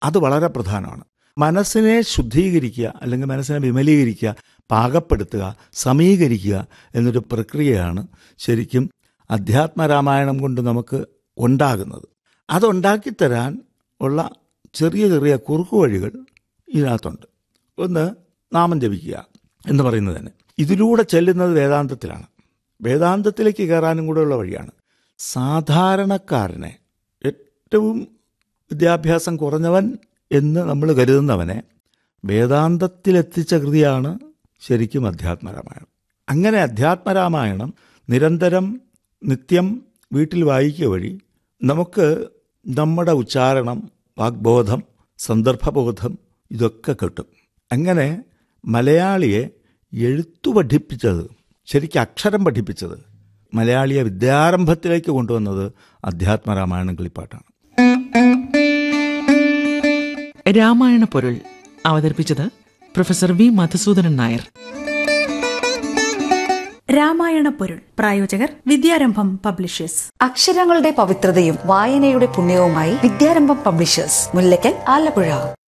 അത് വളരെ പ്രധാനമാണ് മനസ്സിനെ ശുദ്ധീകരിക്കുക അല്ലെങ്കിൽ മനസ്സിനെ വിമലീകരിക്കുക പാകപ്പെടുത്തുക സമീകരിക്കുക എന്നൊരു പ്രക്രിയയാണ് ശരിക്കും അധ്യാത്മരാമായണം കൊണ്ട് നമുക്ക് ഉണ്ടാകുന്നത് അതുണ്ടാക്കിത്തരാൻ ഉള്ള ചെറിയ ചെറിയ കുറുക്കു വഴികൾ ഇതിനകത്തുണ്ട് ഒന്ന് നാമം ജപിക്കുക എന്ന് പറയുന്നത് തന്നെ ഇതിലൂടെ ചെല്ലുന്നത് വേദാന്തത്തിലാണ് വേദാന്തത്തിലേക്ക് കയറാനും കൂടെയുള്ള വഴിയാണ് സാധാരണക്കാരനെ ഏറ്റവും വിദ്യാഭ്യാസം കുറഞ്ഞവൻ എന്ന് നമ്മൾ കരുതുന്നവനെ വേദാന്തത്തിലെത്തിച്ച കൃതിയാണ് ശരിക്കും അധ്യാത്മരാമായണം അങ്ങനെ അധ്യാത്മരാമായണം നിരന്തരം നിത്യം വീട്ടിൽ വായിക്കുക വഴി നമുക്ക് നമ്മുടെ ഉച്ചാരണം വാഗ്ബോധം സന്ദർഭബോധം ഇതൊക്കെ കിട്ടും അങ്ങനെ മലയാളിയെ എഴുത്തു പഠിപ്പിച്ചത് ശരിക്കും അക്ഷരം പഠിപ്പിച്ചത് മലയാളിയെ വിദ്യാരംഭത്തിലേക്ക് കൊണ്ടുവന്നത് അധ്യാത്മരാമായണം കിളിപ്പാട്ടാണ് രാമായണ പൊരുൾ അവതരിപ്പിച്ചത് പ്രൊഫസർ വി മധുസൂദനൻ നായർ രാമായണ പൊരുൾ പ്രായോജകർ വിദ്യാരംഭം പബ്ലിഷേഴ്സ് അക്ഷരങ്ങളുടെ പവിത്രതയും വായനയുടെ പുണ്യവുമായി വിദ്യാരംഭം പബ്ലിഷേഴ്സ് മുല്ലയ്ക്കൽ ആലപ്പുഴ